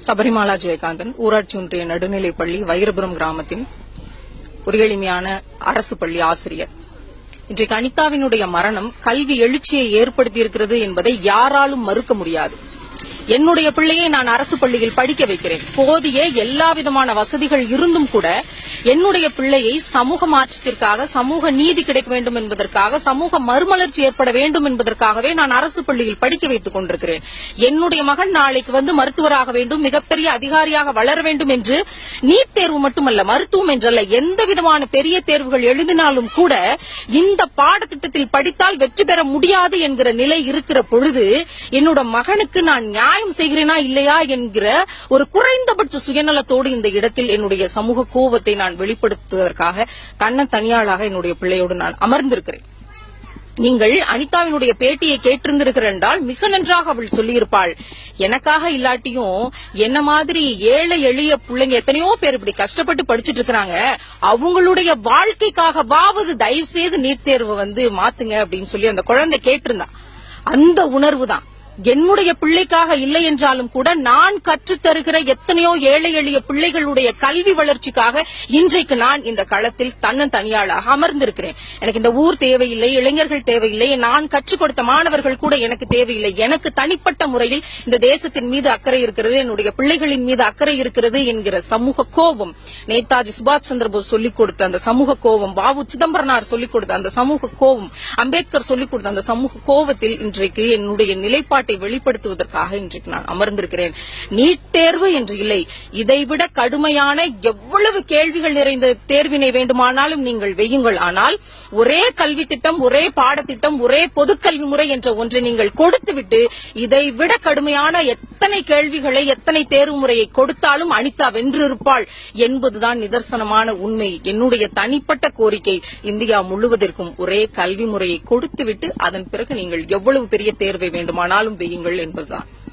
சபரிமாலா ஜெயகாந்தன் ஊராட்சி ஒன்றிய நடுநிலைப்பள்ளி வைரபுரம் கிராமத்தின் ஒரு எளிமையான அரசு பள்ளி ஆசிரியர் இன்றைக்கு அனிதாவினுடைய மரணம் கல்வி எழுச்சியை ஏற்படுத்தியிருக்கிறது என்பதை யாராலும் மறுக்க முடியாது என்னுடைய பிள்ளையை நான் அரசு பள்ளியில் படிக்க வைக்கிறேன் போதிய எல்லா விதமான வசதிகள் இருந்தும் கூட என்னுடைய பிள்ளையை சமூக மாற்றத்திற்காக சமூக நீதி கிடைக்க வேண்டும் என்பதற்காக சமூக மறுமலர்ச்சி ஏற்பட வேண்டும் என்பதற்காகவே நான் அரசு பள்ளியில் படிக்க வைத்துக் கொண்டிருக்கிறேன் என்னுடைய மகன் நாளைக்கு வந்து மருத்துவராக வேண்டும் மிகப்பெரிய அதிகாரியாக வளர வேண்டும் என்று நீட் தேர்வு மட்டுமல்ல மருத்துவம் என்றல்ல எந்த விதமான பெரிய தேர்வுகள் எழுதினாலும் கூட இந்த பாடத்திட்டத்தில் படித்தால் வெற்றி பெற முடியாது என்கிற நிலை இருக்கிற பொழுது என்னோட மகனுக்கு நான் நியாயம் செய்கிறேனா இல்லையா என்கிற ஒரு குறைந்தபட்ச சுயநலத்தோடு இந்த இடத்தில் என்னுடைய சமூக கோபத்தை நான் வெளிப்படுத்துவதற்காக தன்ன தனியாளாக என்னுடைய பிள்ளையோடு நான் அமர்ந்திருக்கிறேன் நீங்கள் அனிதாவினுடைய பேட்டியை கேட்டிருந்திருக்கிற என்றால் மிக நன்றாக அவள் சொல்லியிருப்பாள் எனக்காக இல்லாட்டியும் என்ன மாதிரி ஏழை எளிய பிள்ளைங்க எத்தனையோ பேர் இப்படி கஷ்டப்பட்டு படிச்சிட்டு இருக்கிறாங்க அவங்களுடைய வாழ்க்கைக்காகவாவது தயவு செய்து நீட் தேர்வை வந்து மாத்துங்க அப்படின்னு சொல்லி அந்த குழந்தை கேட்டிருந்தா அந்த உணர்வு தான் என்னுடைய பிள்ளைக்காக இல்லை என்றாலும் கூட நான் கற்றுத் தருகிற எத்தனையோ ஏழை எளிய பிள்ளைகளுடைய கல்வி வளர்ச்சிக்காக இன்றைக்கு நான் இந்த களத்தில் தன்னன் தனியாளாக அமர்ந்திருக்கிறேன் எனக்கு இந்த ஊர் தேவையில்லை இளைஞர்கள் தேவையில்லை நான் கற்றுக் கொடுத்த மாணவர்கள் கூட எனக்கு தேவையில்லை எனக்கு தனிப்பட்ட முறையில் இந்த தேசத்தின் மீது அக்கறை இருக்கிறது என்னுடைய பிள்ளைகளின் மீது அக்கறை இருக்கிறது என்கிற சமூக கோபம் நேதாஜி சுபாஷ் சந்திரபோஸ் சொல்லிக் கொடுத்த அந்த சமூக கோபம் பாபு சிதம்பரனார் சொல்லிக் கொடுத்த அந்த சமூக கோபம் அம்பேத்கர் சொல்லிக் கொடுத்த அந்த சமூக கோபத்தில் இன்றைக்கு என்னுடைய நிலைப்பாட்டை வெளிப்படுத்துவதற்காக இன்றைக்கு நான் அமர்ந்திருக்கிறேன் நீட் தேர்வு என்று இல்லை இதைவிட கடுமையான எவ்வளவு கேள்விகள் நிறைந்த தேர்வினை வேண்டுமானாலும் நீங்கள் வெய்யுங்கள் ஆனால் ஒரே கல்வி திட்டம் ஒரே பாடத்திட்டம் ஒரே பொதுக்கல்வி முறை என்ற ஒன்றை நீங்கள் கொடுத்துவிட்டு இதைவிட கடுமையான எத்தனை கேள்விகளை எத்தனை தேர்வு முறையை கொடுத்தாலும் அனிதா வென்றிருப்பாள் என்பதுதான் நிதர்சனமான உண்மை என்னுடைய தனிப்பட்ட கோரிக்கை இந்தியா முழுவதற்கும் ஒரே கல்வி முறையை கொடுத்துவிட்டு அதன் பிறகு நீங்கள் எவ்வளவு பெரிய தேர்வை வேண்டுமானாலும் வெய்யுங்கள் என்பதுதான்